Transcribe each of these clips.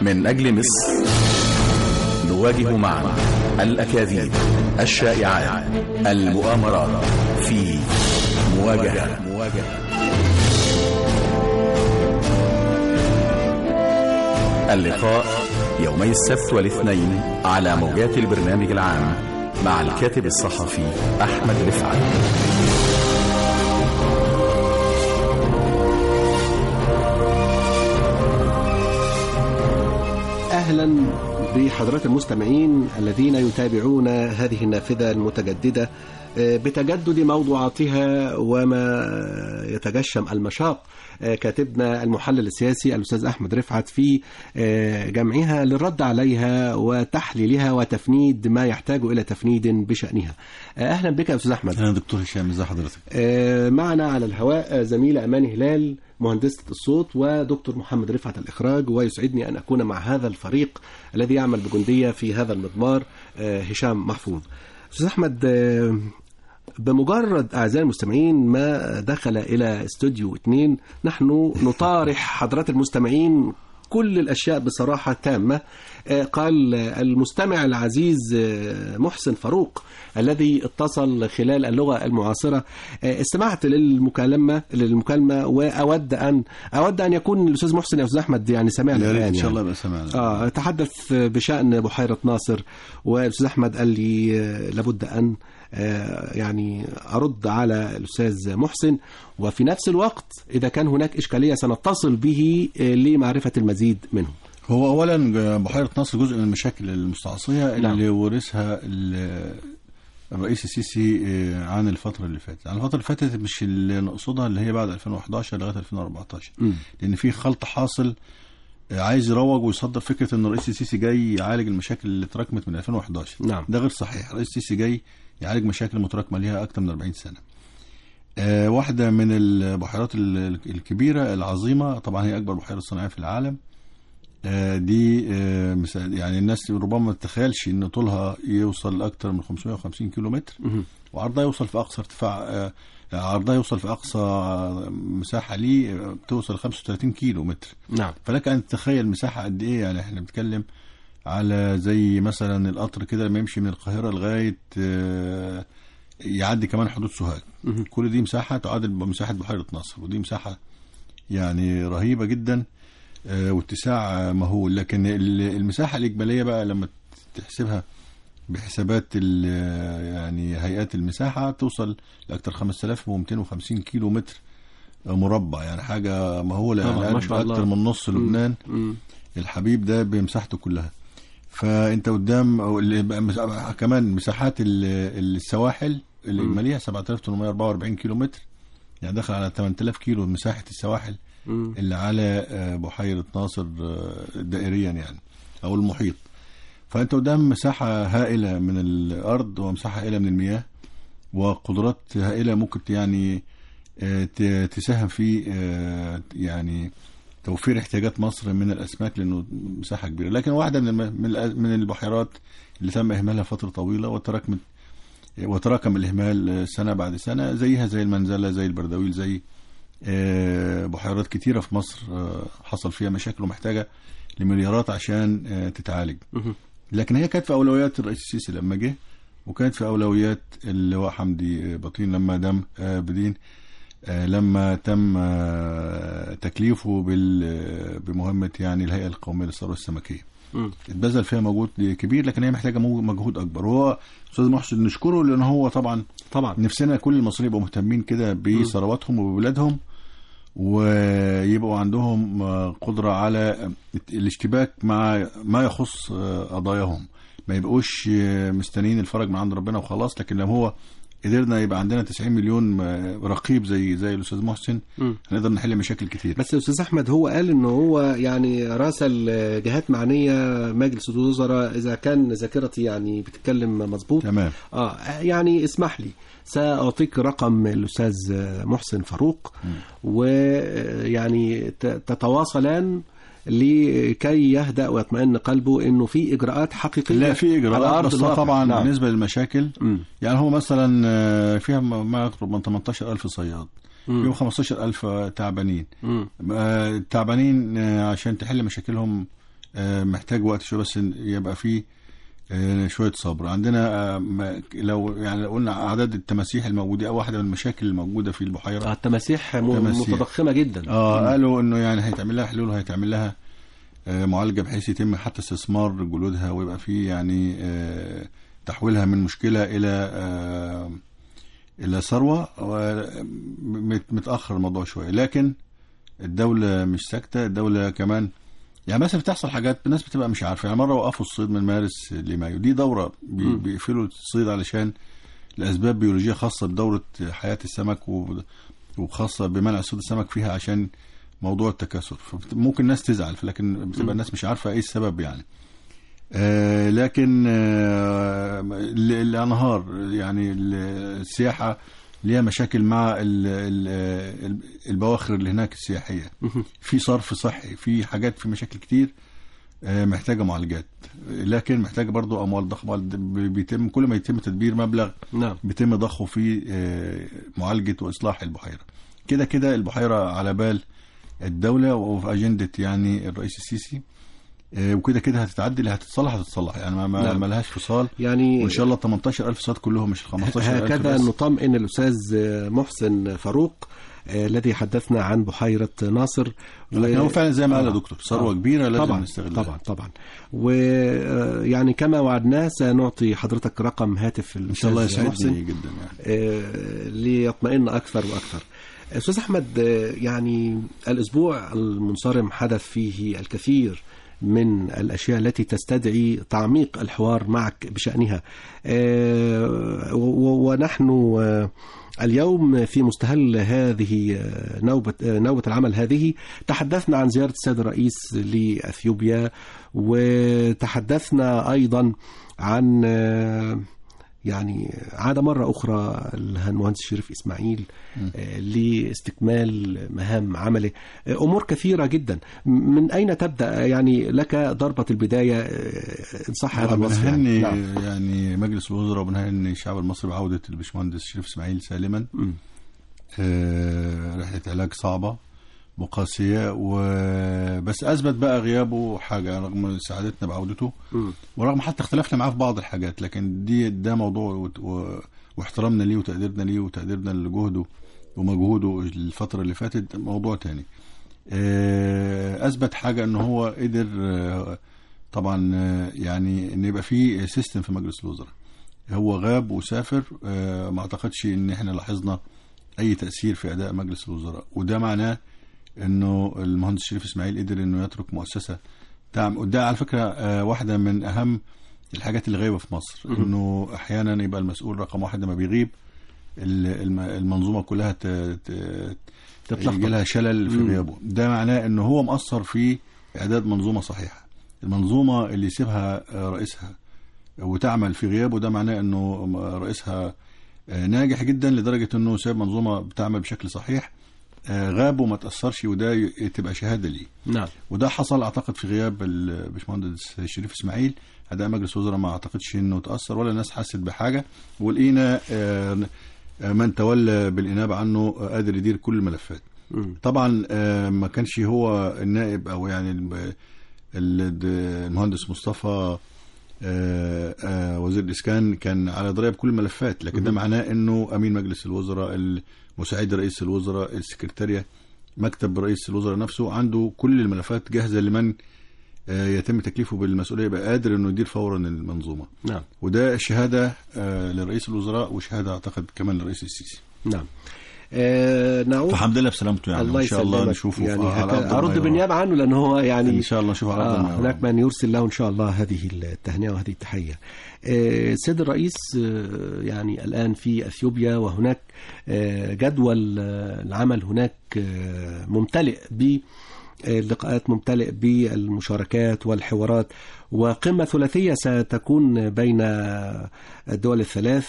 من أجل مصر نواجه معا الأكاذيب الشائعات المؤامرات في مواجهة مواجهة اللقاء يومي السبت والاثنين على موجات البرنامج العام مع الكاتب الصحفي أحمد رفعت اهلا بحضرات المستمعين الذين يتابعون هذه النافذه المتجدده بتجدد موضوعاتها وما يتجشم المشاق كاتبنا المحلل السياسي الاستاذ احمد رفعت في جمعها للرد عليها وتحليلها وتفنيد ما يحتاج الى تفنيد بشانها. اهلا بك يا استاذ احمد. اهلا دكتور هشام ازي حضرتك؟ معنا على الهواء زميله اماني هلال مهندسة الصوت ودكتور محمد رفعت الإخراج ويسعدني أن أكون مع هذا الفريق الذي يعمل بجندية في هذا المضمار هشام محفوظ أستاذ أحمد بمجرد أعزائي المستمعين ما دخل إلى استوديو اثنين نحن نطارح حضرات المستمعين كل الأشياء بصراحة تامة قال المستمع العزيز محسن فاروق الذي اتصل خلال اللغة المعاصرة استمعت للمكالمة للمكالمة وأود أن أود أن يكون الأستاذ محسن يا أستاذ أحمد يعني سمعنا الآن يعني. إن شاء الله يبقى سمعنا آه تحدث بشأن بحيرة ناصر والأستاذ أحمد قال لي لابد أن يعني أرد على الأستاذ محسن وفي نفس الوقت إذا كان هناك إشكالية سنتصل به لمعرفة المزيد منه هو اولا بحيره ناصر جزء من المشاكل المستعصيه نعم. اللي ورثها ال- الرئيس السيسي عن الفتره اللي فاتت عن الفتره اللي فاتت مش اللي نقصدها اللي هي بعد 2011 لغايه 2014 مم. لان في خلط حاصل عايز يروج ويصدر فكره ان الرئيس السيسي جاي يعالج المشاكل اللي اتراكمت من 2011 نعم. ده غير صحيح الرئيس السيسي جاي يعالج مشاكل متراكمه ليها اكثر من 40 سنه آه، واحدة من البحيرات ال- الكبيرة العظيمة طبعا هي أكبر بحيرة صناعية في العالم آه، دي آه، مثال- يعني الناس ربما ما تتخيلش ان طولها يوصل لاكثر من 550 كيلو متر مهم. وعرضها يوصل في اقصى ارتفاع آه، عرضها يوصل في اقصى مساحه ليه آه، بتوصل 35 كيلو متر نعم فلك ان تتخيل مساحه قد ايه يعني احنا بنتكلم على زي مثلا القطر كده لما يمشي من القاهره لغايه آه، يعدي كمان حدود سوهاج مهم. كل دي مساحه تعادل مساحه بحيره ناصر ودي مساحه يعني رهيبه جدا آه، واتساع آه، مهول لكن ال- المساحه الاجماليه بقى لما تحسبها بحسابات ال- يعني هيئات المساحه توصل لاكثر 5250 كيلو متر مربع يعني حاجه مهوله طبعاً، يعني ما شاء الله. اكثر من نص لبنان مم. الحبيب ده بمساحته كلها فانت قدام أو اللي بقى مس- كمان مساحات ال- السواحل الاجماليه 7844 كيلو متر يعني داخل على 8000 كيلو مساحه السواحل مم. اللي على آه، بحيره ناصر آه، دائريا يعني او المحيط فانت قدام مساحه هائله من الارض ومساحه هائله من المياه وقدرات هائله ممكن يعني آه، ت- تساهم في آه، يعني توفير احتياجات مصر من الاسماك لانه مساحه كبيره لكن واحده من الم- من الأ- من البحيرات اللي تم اهمالها فتره طويله وتراكمت وتراكم الاهمال آه، سنه بعد سنه زيها زي المنزله زي البردويل زي آه، بحيرات كتيره في مصر آه، حصل فيها مشاكل ومحتاجه لمليارات عشان آه، تتعالج مهم. لكن هي كانت في اولويات الرئيس السيسي لما جه وكانت في اولويات اللواء حمدي بطين لما دم آه، بدين آه، لما تم آه، تكليفه بال- بمهمه يعني الهيئه القوميه للثروه السمكيه مم. اتبذل فيها مجهود كبير لكن هي محتاجه مو- مجهود اكبر وهو استاذ محسن نشكره لان هو طبعا طبعا نفسنا كل المصريين يبقوا مهتمين كده بثرواتهم وببلادهم ويبقوا عندهم آه، قدرة على الاشتباك مع ما يخص آه، قضاياهم ما يبقوش آه، مستنيين الفرج من عند ربنا وخلاص لكن لو هو قدرنا يبقى عندنا 90 مليون آه، رقيب زي زي الاستاذ محسن مم. هنقدر نحل مشاكل كتير بس يا استاذ احمد هو قال ان هو يعني راسل جهات معنيه مجلس الوزراء اذا كان ذاكرتي يعني بتتكلم مظبوط تمام اه يعني اسمح لي ساعطيك رقم الاستاذ محسن فاروق ويعني ت- تتواصلان لكي يهدأ ويطمئن قلبه انه في اجراءات حقيقيه لا في على اجراءات أرض بس الواقع. طبعا نعم. بالنسبه للمشاكل مم. يعني هو مثلا آه، فيها ما يقرب من 18000 صياد مم. فيهم 15000 تعبانين مم. آه، التعبانين آه، عشان تحل مشاكلهم آه، محتاج وقت شويه بس إن يبقى فيه آه، شويه صبر عندنا آه، ما- لو يعني لو قلنا اعداد التماسيح الموجوده او واحده من المشاكل الموجوده في البحيره آه، التماسيح م- تماسيح. متضخمه جدا اه قالوا انه يعني هيتعمل لها حلول وهيتعمل لها آه، معالجه بحيث يتم حتى استثمار جلودها ويبقى في يعني آه، تحويلها من مشكله الى آه، الى ثروه و- مت- متاخر الموضوع شويه لكن الدوله مش ساكته الدوله كمان يعني مثلا بتحصل حاجات الناس بتبقى مش عارفه يعني مره وقفوا الصيد من مارس لمايو دي دوره بي- مم. بيقفلوا الصيد علشان لاسباب بيولوجيه خاصه بدوره حياه السمك و- وخاصه بمنع صيد السمك فيها عشان موضوع التكاثر فممكن الناس تزعل لكن بتبقى الناس مش عارفه ايه السبب يعني آه لكن آه ال- الانهار يعني ال- السياحه ليها مشاكل مع ال ال ال البواخر اللي هناك السياحيه في صرف صحي في حاجات في مشاكل كتير آه، محتاجه معالجات لكن محتاجه برضو اموال ضخمه بيتم كل ما يتم تدبير مبلغ نعم بيتم ضخه في آه، معالجه واصلاح البحيره كده كده البحيره على بال الدوله وفي اجنده يعني الرئيس السيسي آه، وكده كده هتتعدل هتتصلح هتتصلح يعني ما, ما, نعم. ما لهاش فصال يعني وان شاء الله 18000 صاد كلهم مش 15000 هكذا بس. نطمئن الأستاذ محسن فاروق آه، الذي حدثنا عن بحيرة ناصر لكن هو فعلا زي ما قال يا آه. دكتور ثروه آه. كبيره لازم طبعا نستغلها طبعا طبعا ويعني كما وعدناه سنعطي حضرتك رقم هاتف ان شاء الله الأستاذ محسن. يسعدني جدا يعني آه، ليطمئن أكثر وأكثر أستاذ أحمد آه، يعني الأسبوع المنصرم حدث فيه الكثير من الأشياء التي تستدعي تعميق الحوار معك بشأنها آه، و- ونحن آه، اليوم في مستهل هذه آه، نوبة آه، نوبة العمل هذه تحدثنا عن زيارة السيد الرئيس لأثيوبيا وتحدثنا أيضا عن آه، يعني عاد مرة أخرى المهندس شريف إسماعيل آه، لاستكمال مهام عمله آه، أمور كثيرة جدا من أين تبدأ يعني لك ضربة البداية آه، إن صح هذا الوصف بنهني يعني. نعم. يعني مجلس الوزراء وبنهني الشعب المصري بعوده الباشمهندس شريف اسماعيل سالما مم. آه، رحله علاج صعبه وقاسيه وبس اثبت بقى غيابه حاجه رغم سعادتنا بعودته مم. ورغم حتى اختلفنا معاه في بعض الحاجات لكن دي ده موضوع وت- و- واحترامنا ليه وتقديرنا ليه وتقديرنا لجهده ومجهوده الفترة اللي فاتت موضوع تاني آه، اثبت حاجة ان هو قدر آه، طبعا آه، يعني ان يبقى في سيستم في مجلس الوزراء هو غاب وسافر آه، ما اعتقدش ان احنا لاحظنا اي تأثير في اداء مجلس الوزراء وده معناه انه المهندس شريف اسماعيل قدر انه يترك مؤسسة دعم وده على فكرة آه، واحدة من اهم الحاجات اللي غايبة في مصر انه احيانا يبقى المسؤول رقم واحد لما بيغيب ال- الم- المنظومة كلها ت- ت- تتلخبط. يجي لها شلل في مم. غيابه ده معناه انه هو مقصر في اعداد منظومة صحيحة المنظومة اللي يسيبها آه، رئيسها وتعمل في غيابه ده معناه انه رئيسها آه، ناجح جدا لدرجة انه ساب منظومة بتعمل بشكل صحيح آه، غاب وما تأثرش وده ي- تبقى شهادة ليه نعم وده حصل اعتقد في غياب الباشمهندس شريف اسماعيل اداء مجلس الوزراء ما اعتقدش انه تاثر ولا الناس حست بحاجه ولقينا آه، آه، من تولى بالانابه عنه آه، قادر يدير كل الملفات مم. طبعا آه، ما كانش هو النائب او يعني الم- ال- د- المهندس مصطفى آه، آه، وزير الاسكان كان على درايه بكل الملفات لكن ده معناه انه امين مجلس الوزراء مساعد رئيس الوزراء السكرتاريه مكتب رئيس الوزراء نفسه عنده كل الملفات جاهزه لمن آه، يتم تكليفه بالمسؤوليه يبقى قادر انه يدير فورا المنظومه نعم وده شهاده آه، لرئيس الوزراء وشهاده اعتقد كمان لرئيس السيسي نعم آه نعود فالحمد لله بسلامته يعني الله وان شاء الله يسلمك. نشوفه يعني في- على هكذا أرض ارد الميدان. بالنيابه عنه لان هو يعني ان شاء الله نشوف على ارض آه الميدان. هناك من يرسل له ان شاء الله هذه التهنئه وهذه التحيه. آه، السيد الرئيس آه، يعني الان في اثيوبيا وهناك آه، جدول آه، العمل هناك آه، ممتلئ ب اللقاءات ممتلئ بالمشاركات والحوارات وقمة ثلاثية ستكون بين الدول الثلاث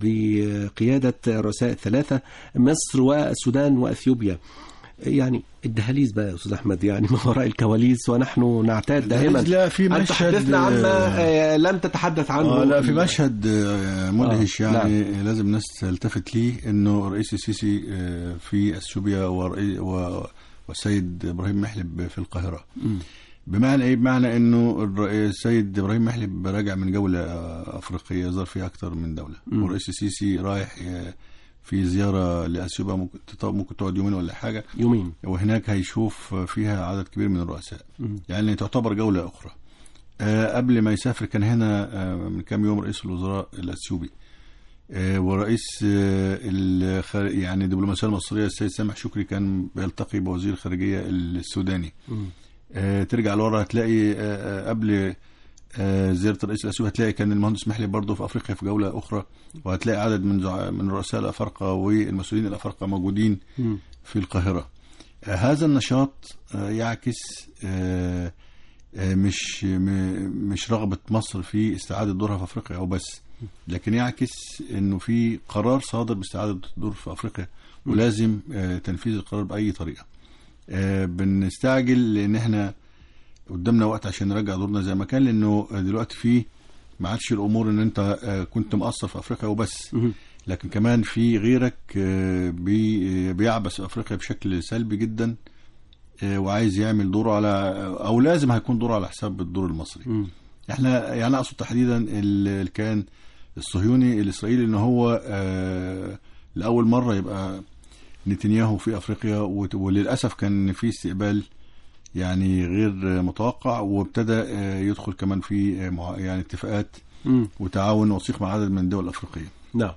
بقيادة الرؤساء الثلاثة مصر والسودان وأثيوبيا يعني الدهاليز بقى يا استاذ احمد يعني ما وراء الكواليس ونحن نعتاد دائما لا في أن مشهد تحدثنا عما آه، لم تتحدث عنه آه لا في مشهد آه، مدهش آه، يعني لازم الناس تلتفت ليه انه الرئيس السيسي آه، في اثيوبيا ورئي- و- والسيد ابراهيم محلب في القاهره مم. بمعنى ايه بمعنى انه الر- السيد ابراهيم محلب راجع من جوله آه، افريقيه زار فيها اكتر من دوله مم. والرئيس السيسي رايح آه، في زياره لاثيوبيا ممكن تط- ممكن تقعد يومين ولا حاجه يومين وهناك هيشوف فيها عدد كبير من الرؤساء مم. يعني تعتبر جولة أخرى آه، قبل ما يسافر كان هنا آه، من كام يوم رئيس الوزراء الأثيوبي آه، ورئيس آه، الخار... يعني الدبلوماسية المصرية السيد سامح شكري كان بيلتقي بوزير الخارجية السوداني مم. آه، ترجع لورا هتلاقي آه، آه، قبل آه، زيارة الرئيس الأثيوبي هتلاقي كان المهندس محلب برضه في أفريقيا في جولة أخرى وهتلاقي عدد من زع... من رؤساء الأفارقة والمسؤولين الأفارقة موجودين مم. في القاهرة آه، هذا النشاط آه، يعكس آه، آه، مش م- مش رغبة مصر في استعادة دورها في أفريقيا أو بس لكن يعكس إنه في قرار صادر باستعادة الدور في أفريقيا ولازم آه، تنفيذ القرار بأي طريقة آه، بنستعجل لأن إحنا قدامنا وقت عشان نرجع دورنا زي ما كان لأنه دلوقتي في ما عادش الأمور إن أنت آه، كنت مقصر في أفريقيا وبس مم. لكن كمان في غيرك آه، بي- بيعبث افريقيا بشكل سلبي جدا آه، وعايز يعمل دوره على او لازم هيكون دوره على حساب الدور المصري مم. احنا يعني اقصد تحديدا ال- الكيان الصهيوني الاسرائيلي ان هو آه، لاول مره يبقى نتنياهو في افريقيا وت- وللاسف كان في استقبال يعني غير متوقع وابتدى آه، يدخل كمان في آه، مع- يعني اتفاقات مم. وتعاون وثيق مع عدد من الدول الافريقيه نعم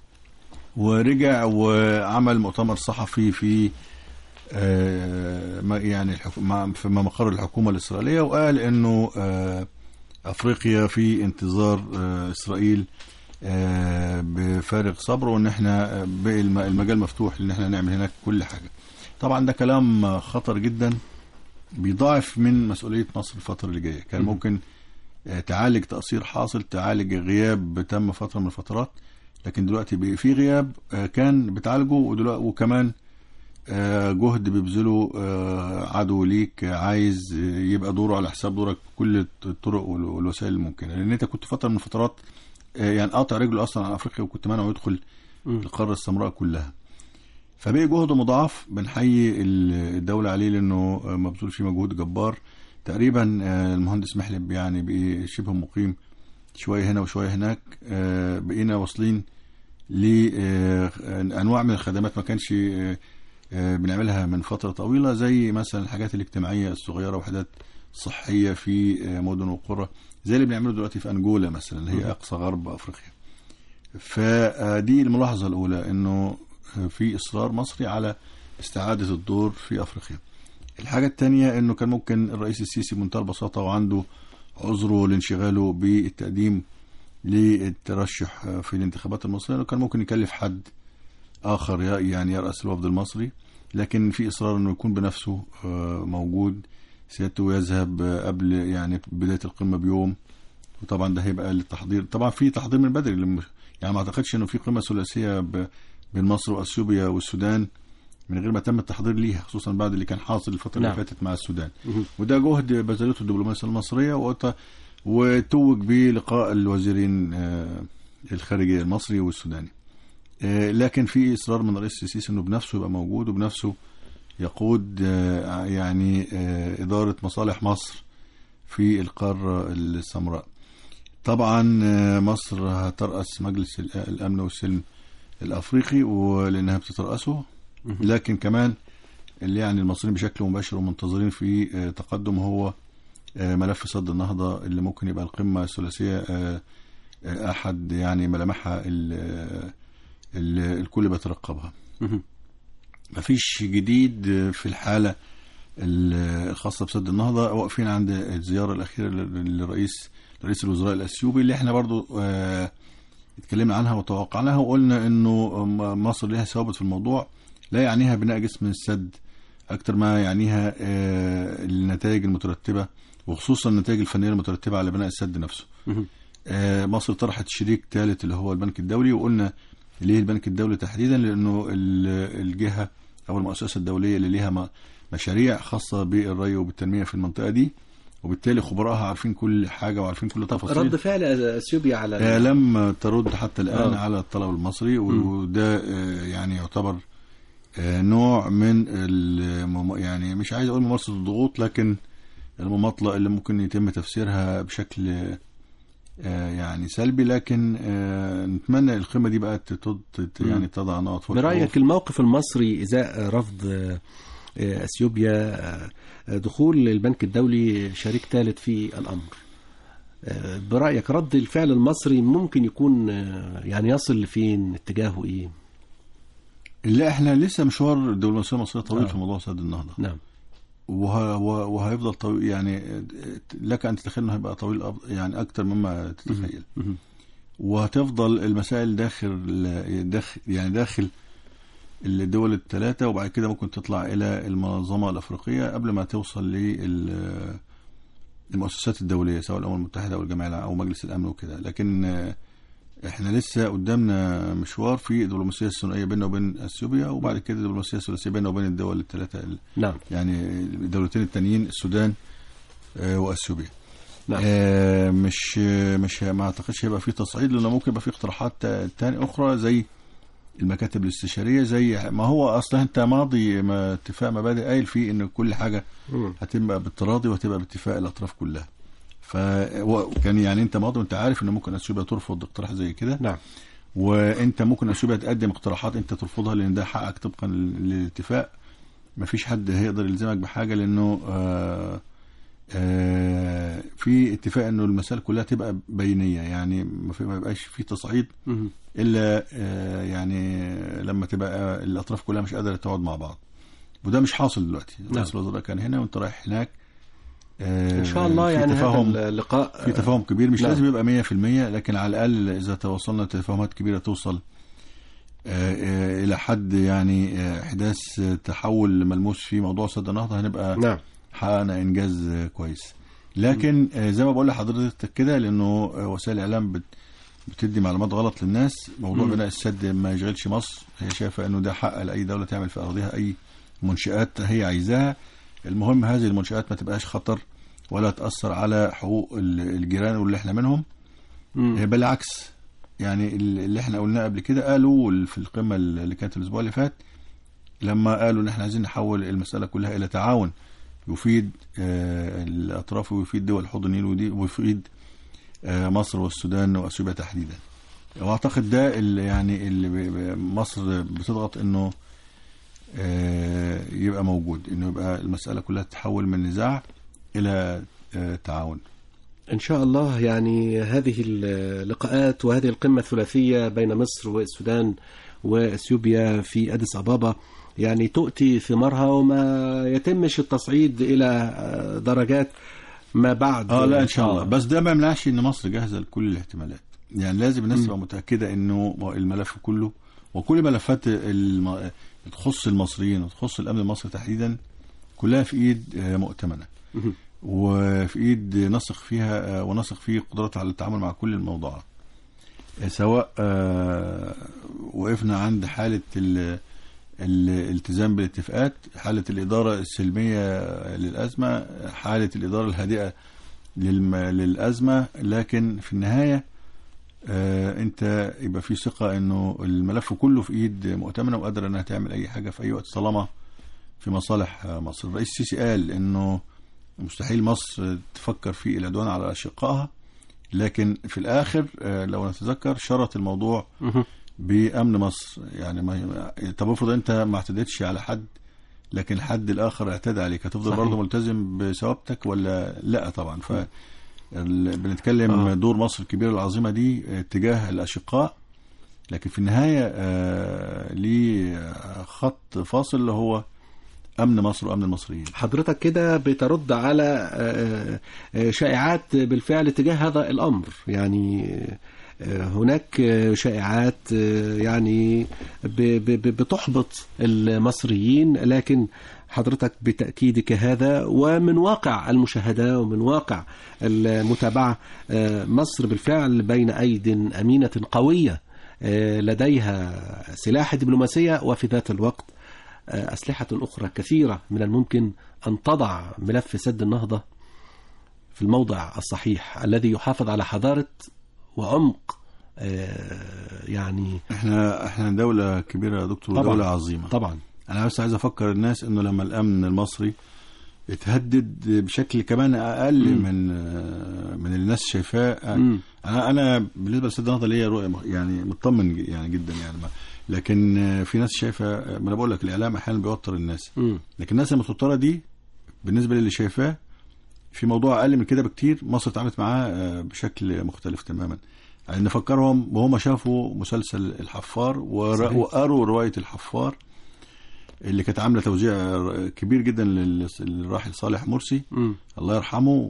ورجع وعمل مؤتمر صحفي في آه، ما- يعني الحكو- مع- في مقر الحكومة الإسرائيلية وقال إنه آه، أفريقيا في انتظار آه، إسرائيل آه، بفارغ صبر وإن إحنا آه، بقي الم- المجال مفتوح إن إحنا نعمل هناك كل حاجة. طبعا ده كلام خطر جدا بيضاعف من مسؤولية مصر الفترة اللي جاية كان مم. ممكن آه، تعالج تقصير حاصل تعالج غياب تم فترة من الفترات لكن دلوقتي بقى في غياب آه، كان بتعالجه ودلوقتي وكمان آه، جهد بيبذله آه، عدو ليك آه، عايز آه، يبقى دوره على حساب دورك كل الطرق وال- والوسائل الممكنه لان انت كنت فتره من الفترات آه، يعني قاطع رجله اصلا على افريقيا وكنت مانعه يدخل مم. القاره السمراء كلها فبقي جهد مضاعف بنحيي ال- الدوله عليه لانه آه، مبذول فيه مجهود جبار تقريبا آه، المهندس محلب يعني بقي شبه مقيم شويه هنا وشويه هناك آه، بقينا واصلين لانواع من الخدمات ما كانش آه، آه، بنعملها من فتره طويله زي مثلا الحاجات الاجتماعيه الصغيره وحدات صحيه في آه، مدن وقرى زي اللي بنعمله دلوقتي في انجولا مثلا اللي هي اقصى غرب افريقيا فدي الملاحظه الاولى انه في اصرار مصري على استعاده الدور في افريقيا الحاجه الثانيه انه كان ممكن الرئيس السيسي بمنتهى البساطه وعنده عذره لانشغاله بالتقديم للترشح في الانتخابات المصريه كان ممكن يكلف حد اخر ي- يعني يراس الوفد المصري لكن في اصرار انه يكون بنفسه آه، موجود سيادته يذهب آه، قبل يعني بدايه القمه بيوم وطبعا ده هيبقى للتحضير طبعا في تحضير من بدري لم- يعني ما اعتقدش انه في قمه ثلاثيه ب- بين مصر واثيوبيا والسودان من غير ما تم التحضير ليها خصوصا بعد اللي كان حاصل الفتره نعم. اللي فاتت مع السودان مم. وده جهد بذلته الدبلوماسيه المصريه وت- وتوج بلقاء الوزيرين آه، الخارجيه المصري والسوداني آه، لكن في اصرار من الرئيس السيسي انه بنفسه يبقى موجود وبنفسه يقود آه، يعني آه، اداره مصالح مصر في القاره السمراء. طبعا آه، مصر هترأس مجلس الأ- الامن والسلم الافريقي ولانها بتترأسه مهم. لكن كمان اللي يعني المصريين بشكل مباشر ومنتظرين في آه، تقدم هو آه، ملف صد النهضة اللي ممكن يبقى القمة الثلاثية آه، آه، أحد يعني ملامحها ال- ال- الكل بيترقبها مهم. مفيش جديد آه، في الحالة ال- الخاصة بسد النهضة واقفين عند الزيارة الأخيرة لل- للرئيس رئيس الوزراء الأثيوبي اللي احنا برضو آه، اتكلمنا عنها وتوقعناها وقلنا انه م- مصر لها ثوابت في الموضوع لا يعنيها بناء جسم السد اكتر ما يعنيها آه، النتائج المترتبه وخصوصا النتائج الفنيه المترتبه على بناء السد نفسه. مهم. آه، مصر طرحت شريك ثالث اللي هو البنك الدولي وقلنا ليه البنك الدولي تحديدا لانه ال- الجهه او المؤسسه الدوليه اللي ليها م- مشاريع خاصه بالري وبالتنميه في المنطقه دي وبالتالي خبراءها عارفين كل حاجه وعارفين كل تفاصيل رد فعل اثيوبيا على آه، لم ترد حتى الآن آه. على الطلب المصري مم. وده آه، يعني يعتبر آه، نوع من ال- مم- يعني مش عايز أقول ممارسة الضغوط لكن المماطلة اللي ممكن يتم تفسيرها بشكل آه، يعني سلبي لكن آه، نتمنى القمة دي بقى تت- تت- يعني تضع نقط فوق الحروف. برأيك الموقف المصري إزاء رفض آه، آه، أثيوبيا آه، آه، دخول البنك الدولي شريك ثالث في الأمر آه، برأيك رد الفعل المصري ممكن يكون آه، يعني يصل لفين اتجاهه إيه لا احنا لسه مشوار الدبلوماسيه المصريه طويل آه. في موضوع سد النهضه نعم وه... وه- وهيفضل طويل يعني لك ان تتخيل انه هيبقى طويل أب- يعني اكتر مما تتخيل مهم. وهتفضل المسائل داخل داخل يعني داخل الدول الثلاثة وبعد كده ممكن تطلع إلى المنظمة الأفريقية قبل ما توصل للمؤسسات الدولية سواء الأمم المتحدة أو الجمعية الع- أو مجلس الأمن وكده لكن آه، احنا لسه قدامنا مشوار في الدبلوماسية الثنائية بيننا وبين اثيوبيا وبعد كده الدبلوماسية الثلاثية بيننا وبين الدول الثلاثة ال- نعم يعني الدولتين التانيين السودان آه، واثيوبيا نعم آه، مش مش ما اعتقدش هيبقى في تصعيد لانه ممكن يبقى في اقتراحات تا- تانية اخرى زي المكاتب الاستشاريه زي ما هو اصلا انت ماضي ما اتفاق مبادئ قايل فيه ان كل حاجه مم. هتبقى بالتراضي وهتبقى باتفاق الاطراف كلها فكان يعني انت ماضي وانت عارف ان ممكن اثيوبيا ترفض اقتراح زي كده نعم وانت ممكن اثيوبيا تقدم اقتراحات انت ترفضها لان ده حقك طبقا لل- للاتفاق مفيش حد هيقدر يلزمك بحاجه لانه آه آه في اتفاق انه المسائل كلها تبقى بينيه يعني ما في- ما يبقاش في تصعيد مهم. الا آه يعني لما تبقى الاطراف كلها مش قادره تقعد مع بعض وده مش حاصل دلوقتي رئيس الوزراء كان هنا وانت رايح هناك آه إن شاء الله في يعني تفاهم هذا اللقاء في تفاهم كبير مش نعم. لازم يبقى 100% لكن على الاقل اذا توصلنا لتفاهمات كبيره توصل آه، آه، الى حد يعني آه، احداث آه، تحول ملموس في موضوع سد النهضه هنبقى نعم حققنا انجاز آه، كويس لكن آه، زي ما بقول لحضرتك كده لانه آه، وسائل الاعلام بت- بتدي معلومات غلط للناس موضوع مم. بناء السد ما يشغلش مصر هي شايفه انه ده حق لاي دوله تعمل في ارضها اي منشات هي عايزاها المهم هذه المنشات ما تبقاش خطر ولا تاثر على حقوق ال- الجيران واللي احنا منهم مم. هي بالعكس يعني ال- اللي احنا قلناه قبل كده قالوا ال- في القمه اللي كانت الاسبوع اللي فات لما قالوا ان احنا عايزين نحول المساله كلها الى تعاون يفيد آه، الاطراف ويفيد دول حوض النيل ودي- ويفيد آه، مصر والسودان واثيوبيا تحديدا واعتقد ده اللي يعني اللي ب- ب- مصر بتضغط انه آه، يبقى موجود انه يبقى المساله كلها تتحول من نزاع الى آه، تعاون إن شاء الله يعني هذه اللقاءات وهذه القمة الثلاثية بين مصر والسودان وإثيوبيا في أديس أبابا يعني تؤتي ثمارها وما يتمش التصعيد إلى درجات ما بعد اه لا ان شاء الله آه. بس ده ما يمنعش ان مصر جاهزه لكل الاحتمالات يعني لازم الناس تبقى متاكده انه الملف كله وكل ملفات الم... تخص المصريين وتخص الامن المصري تحديدا كلها في ايد آه، مؤتمنه مهم. وفي ايد نثق فيها آه، ونثق في قدرتها على التعامل مع كل الموضوعات آه، سواء آه، وقفنا عند حاله ال- الالتزام بالاتفاقات حالة الإدارة السلمية للأزمة حالة الإدارة الهادئة للم... للأزمة لكن في النهاية آه أنت يبقى في ثقة أنه الملف كله في إيد مؤتمنة وقادرة أنها تعمل أي حاجة في أي وقت طالما في مصالح آه، مصر الرئيس السيسي قال أنه مستحيل مصر تفكر في العدوان على أشقائها لكن في الآخر آه لو نتذكر شرط الموضوع مهم. بامن مصر يعني ما طب افرض انت ما اعتدتش على حد لكن الحد الاخر اعتدى عليك هتفضل صحيح. برضه ملتزم بثوابتك ولا لا طبعا ف ال- بنتكلم آه. آه. دور مصر الكبيره العظيمه دي آه، تجاه الاشقاء لكن في النهايه آه ليه خط فاصل اللي هو امن مصر وامن المصريين حضرتك كده بترد على آه، آه، شائعات بالفعل تجاه هذا الأمر يعني آه، هناك آه، شائعات آه، يعني ب- ب- ب- بتحبط المصريين لكن حضرتك بتأكيدك هذا ومن واقع المشاهدة ومن واقع المتابعة آه، مصر بالفعل بين أيد أمينة قوية آه، لديها سلاح دبلوماسية وفي ذات الوقت آه، أسلحة أخرى كثيرة من الممكن أن تضع ملف سد النهضة في الموضع الصحيح الذي يحافظ على حضارة وعمق آه، يعني احنا احنا دوله كبيره يا دكتور طبعاً. ودوله عظيمه طبعا انا بس عايز افكر الناس انه لما الامن المصري اتهدد بشكل كمان اقل مم. من آه، من اللي الناس شايفاه مم. انا انا بالنسبه للسيد نهضه ليا رؤيه مخ- يعني مطمن ج- يعني جدا يعني ما لكن آه، في ناس شايفه آه، ما انا بقول لك الاعلام احيانا بيوتر الناس مم. لكن الناس المتوتره دي بالنسبه للي شايفاه في موضوع اقل من كده بكتير مصر اتعاملت معاه آه، بشكل مختلف تماما يعني نفكرهم وهم شافوا مسلسل الحفار ور- صحيح. وقروا روايه الحفار اللي كانت عامله توزيع ر- كبير جدا لل- للراحل صالح مرسي مم. الله يرحمه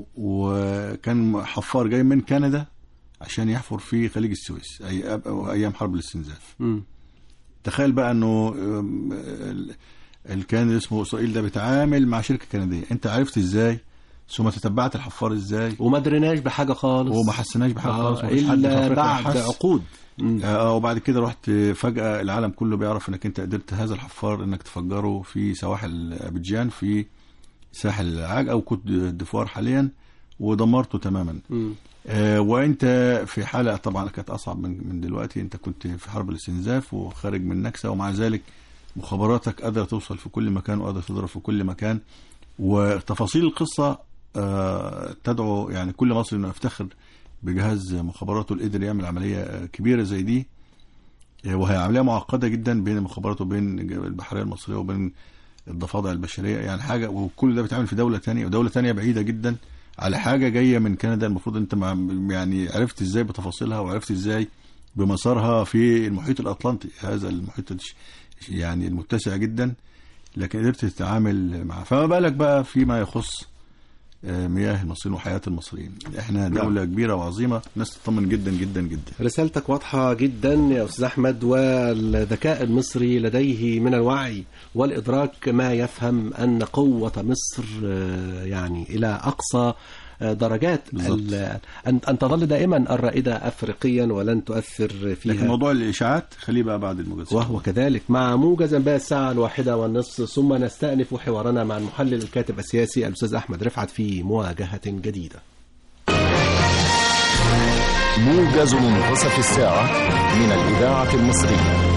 وكان حفار جاي من كندا عشان يحفر في خليج السويس أي أو ايام حرب الاستنزاف مم. تخيل بقى انه أم، ال- اللي كان اسمه اسرائيل ده بيتعامل مع شركه كنديه انت عرفت ازاي ثم تتبعت الحفار ازاي وما دريناش بحاجه خالص وما حسناش بحاجه آه، خالص مفيش حد في الا أفريقيا بعد حس. عقود مم. آه وبعد كده رحت فجأة العالم كله بيعرف انك انت قدرت هذا الحفار انك تفجره في سواحل ابيجان في ساحل العاج او كوت ديفوار حاليا ودمرته تماما مم. آه وانت في حالة طبعا كانت اصعب من من دلوقتي انت كنت في حرب الاستنزاف وخارج من نكسة ومع ذلك مخابراتك قادرة توصل في كل مكان وقادرة تضرب في كل مكان وتفاصيل القصة آه تدعو يعني كل مصري انه يفتخر بجهاز مخابراته اللي قدر يعمل عملية آه، كبيرة زي دي آه، وهي عملية معقدة جدا بين المخابرات وبين البحرية المصرية وبين الضفادع البشرية يعني حاجة وكل ده بيتعمل في دولة تانية ودولة تانية بعيدة جدا على حاجة جاية من كندا المفروض انت مع يعني عرفت ازاي بتفاصيلها وعرفت ازاي بمسارها في المحيط الأطلنطي هذا المحيط الش- يعني المتسع جدا لكن قدرت تتعامل معه فما بالك بقى فيما يخص آه، مياه المصريين وحياة المصريين احنا دولة كبيرة وعظيمة الناس تطمن جدا جدا جدا رسالتك واضحة جدا يا أستاذ أحمد والذكاء المصري لديه من الوعي والإدراك ما يفهم أن قوة مصر آه، يعني إلى أقصى آه، درجات بالظبط. ال- أن أن تظل دائما الرائدة أفريقيا ولن تؤثر لكن فيها موضوع الإشاعات خليه بقى بعد الموجز وهو كذلك مع موجز انباء الساعة الواحدة والنصف ثم نستأنف حوارنا مع المحلل الكاتب السياسي الأستاذ أحمد رفعت في مواجهة جديدة موجز منتصف الساعة من الإذاعة المصرية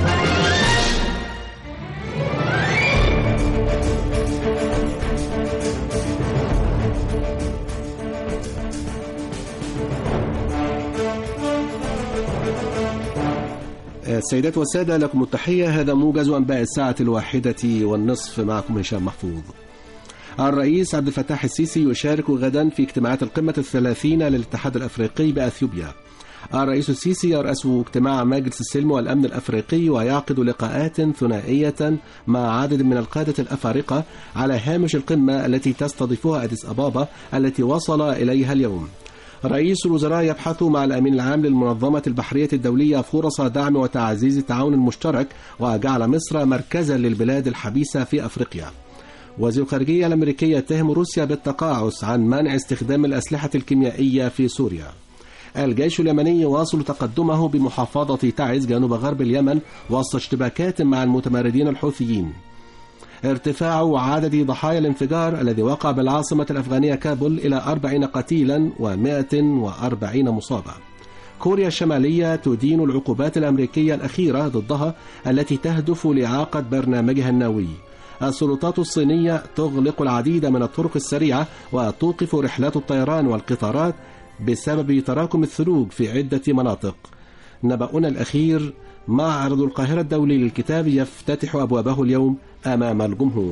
السيدات والسادة لكم التحية هذا موجز أنباء الساعة الواحدة والنصف معكم هشام محفوظ الرئيس عبد الفتاح السيسي يشارك غدا في اجتماعات القمة الثلاثين للاتحاد الأفريقي بأثيوبيا الرئيس السيسي يرأس اجتماع مجلس السلم والأمن الأفريقي ويعقد لقاءات ثنائية مع عدد من القادة الأفارقة على هامش القمة التي تستضيفها أديس أبابا التي وصل إليها اليوم رئيس الوزراء يبحث مع الأمين العام للمنظمة البحرية الدولية فرص دعم وتعزيز التعاون المشترك وجعل مصر مركزا للبلاد الحبيسة في أفريقيا وزير الخارجية الأمريكي يتهم روسيا بالتقاعس عن منع استخدام الأسلحة الكيميائية في سوريا الجيش اليمني يواصل تقدمه بمحافظة تعز جنوب غرب اليمن وسط اشتباكات مع المتمردين الحوثيين ارتفاع عدد ضحايا الانفجار الذي وقع بالعاصمة الأفغانية كابول إلى 40 قتيلا و140 مصابا كوريا الشمالية تدين العقوبات الأمريكية الأخيرة ضدها التي تهدف لإعاقة برنامجها النووي السلطات الصينية تغلق العديد من الطرق السريعة وتوقف رحلات الطيران والقطارات بسبب تراكم الثلوج في عدة مناطق نبأنا الأخير معرض القاهرة الدولي للكتاب يفتتح أبوابه اليوم أمام الجمهور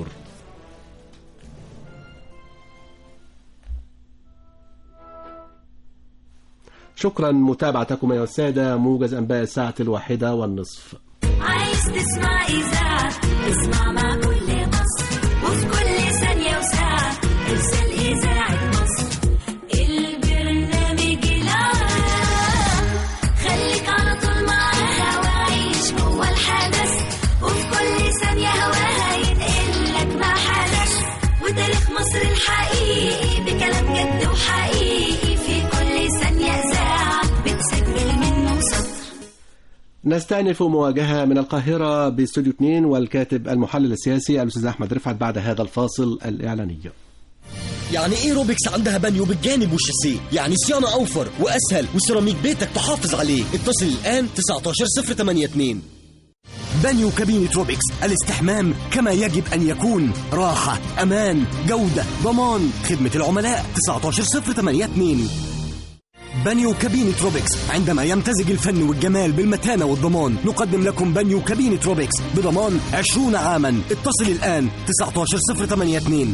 شكرا متابعتكم يا السادة موجز أنباء الساعة الواحدة والنصف عايز تسمع إذاعة اسمع مع كل مصر وفي كل ثانية وساعة ارسل إذاعة مصر البرنامج العام خليك على طول معاها وعيش جوه الحدث وفي كل ثانية هواها ينقلك ما حدث وتاريخ مصر الحقيقي بكلام جد وحقيقي في كل ثانية إذاعة بتسجل منه سطر نستأنف مواجهة من القاهرة باستوديو 2 والكاتب المحلل السياسي الأستاذ أحمد رفعت بعد هذا الفاصل الإعلاني يعني ايه روبكس عندها بانيو بالجانب وشاسيه يعني صيانه اوفر واسهل وسيراميك بيتك تحافظ عليه اتصل الان 19082 بانيو كابينة روبكس الاستحمام كما يجب أن يكون راحة أمان جودة ضمان خدمة العملاء 19082 بانيو كابينة روبكس عندما يمتزج الفن والجمال بالمتانة والضمان نقدم لكم بانيو كابينة روبكس بضمان 20 عاما اتصل الآن 19082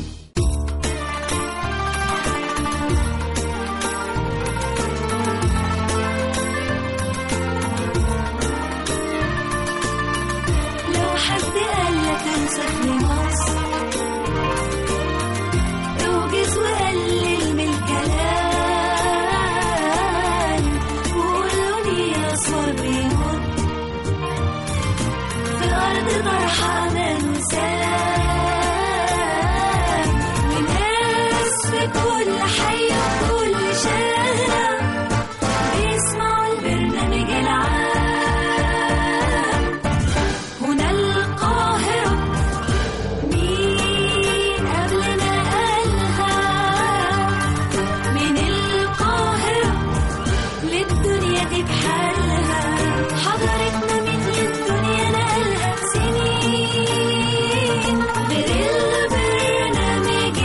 لو حد قالك انسى مصر اوجز وقلل من الكلام وقولوا يا صبري هد في ارض طرحه امان وسلام وناس في كل حي وكل شارع بيسمعوا البرنامج العام هنا القاهرة مين قبلنا قالها من القاهرة للدنيا دي بحالها حضرتنا من للدنيا نقلها سنين غير البرنامج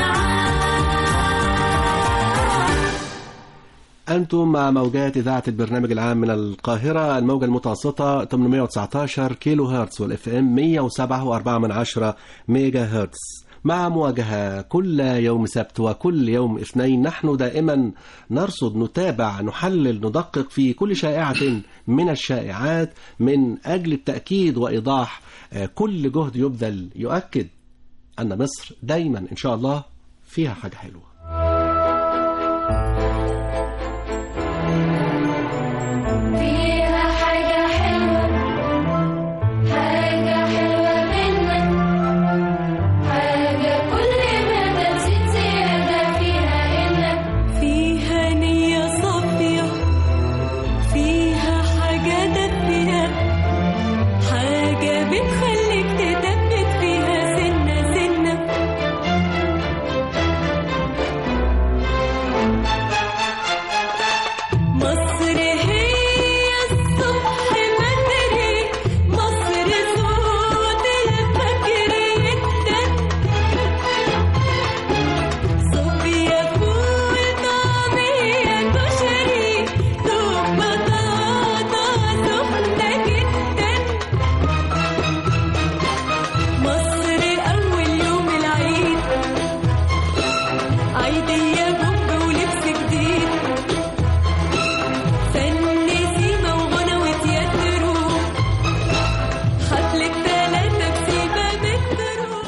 العام أنتم مع موجات إذاعة البرنامج العام من القاهرة الموجة المتوسطة 819 كيلو هرتز والإف إم 107 من عشرة ميجا هرتز مع مواجهة كل يوم سبت وكل يوم اثنين نحن دائما نرصد نتابع نحلل ندقق في كل شائعة من الشائعات من أجل التأكيد وإيضاح آه، كل جهد يبذل يؤكد أن مصر دايما إن شاء الله فيها حاجة حلوة فيها حاجة حلوة حاجة حلوة منك حاجة كل ما تزيد زيادة فيها إنك فيها نية صافية فيها حاجة دافية حاجة بتخليك تثبت فيها سنة سنة مصر هي الصبح بدري مصر صوت الفجر يدن صوبيا فول طعمية كشري دوب بطاطا سخنة جدا مصر أول يوم العيد عيدية بومب ولبس جديد فن سيما وغنى وتياترو حفلة تلاتة بسيبة مترو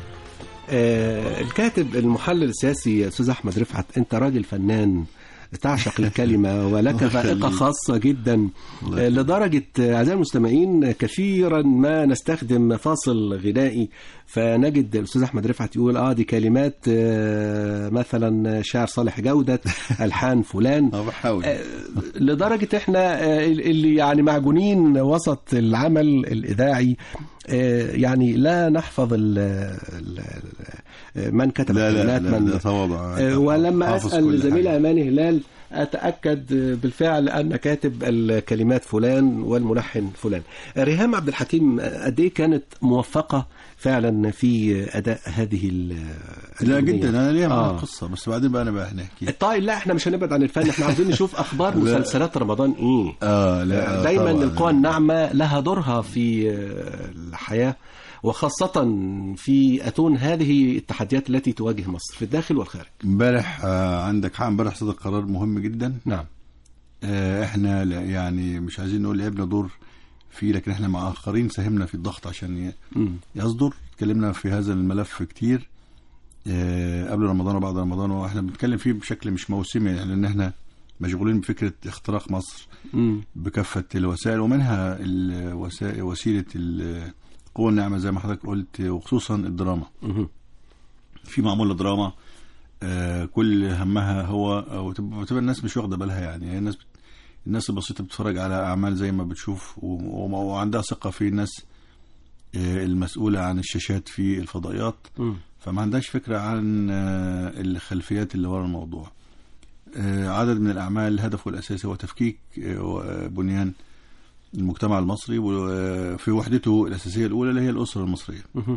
آه، الكاتب المحلل السياسي استاذ احمد رفعت انت راجل فنان تعشق الكلمة ولك ذائقة خاصة جدا آه، لدرجة آه، أعزائي المستمعين آه، كثيرا ما نستخدم فاصل غنائي فنجد الأستاذ أحمد رفعت يقول آه دي كلمات آه، مثلا شاعر صالح جودة ألحان فلان اه بحاول آه، لدرجة احنا آه، اللي يعني معجونين وسط العمل الإذاعي آه، يعني لا نحفظ ال ال من كتب لا لا الكلمات لا, من لا تواضع آه، ولما حافظ أسأل كل زميلي حاجة. أماني هلال أتأكد بالفعل أن كاتب الكلمات فلان والملحن فلان ريهام عبد الحكيم قد إيه كانت موفقة فعلا في أداء هذه ال- لا الأغنية؟ جدا انا ليا معاها آه. قصه بس بعدين بقى انا بقى نحكي طيب لا احنا مش هنبعد عن الفن احنا عاوزين نشوف اخبار لا. مسلسلات رمضان ايه اه لا آه، دايما طبعاً. القوى الناعمة لها دورها في آه، الحياة وخاصة في أتون هذه التحديات التي تواجه مصر في الداخل والخارج امبارح آه، عندك حق امبارح صدر قرار مهم جدا نعم آه، احنا لا- يعني مش عايزين نقول لعبنا دور فيه لكن احنا مع اخرين ساهمنا في الضغط عشان ي- مم. يصدر اتكلمنا في هذا الملف كتير آه، قبل رمضان وبعد رمضان واحنا بنتكلم فيه بشكل مش موسمي يعني لان احنا مشغولين بفكره اختراق مصر مم. بكافه الوسائل ومنها الوسائل وسيله القوى الناعمه زي ما حضرتك قلت وخصوصا الدراما مهم. في معمول دراما آه، كل همها هو او تبقى بتبقى الناس مش واخده بالها يعني هي الناس بت... الناس البسيطه بتتفرج على اعمال زي ما بتشوف و... و... وعندها ثقه في الناس آه، المسؤوله عن الشاشات في الفضائيات مم. فما عندهاش فكره عن آه، الخلفيات اللي ورا الموضوع آه، عدد من الاعمال هدفه الاساسي هو تفكيك آه، و- آه، بنيان المجتمع المصري وفي وحدته الأساسية الأولى اللي هي الأسرة المصرية مهم.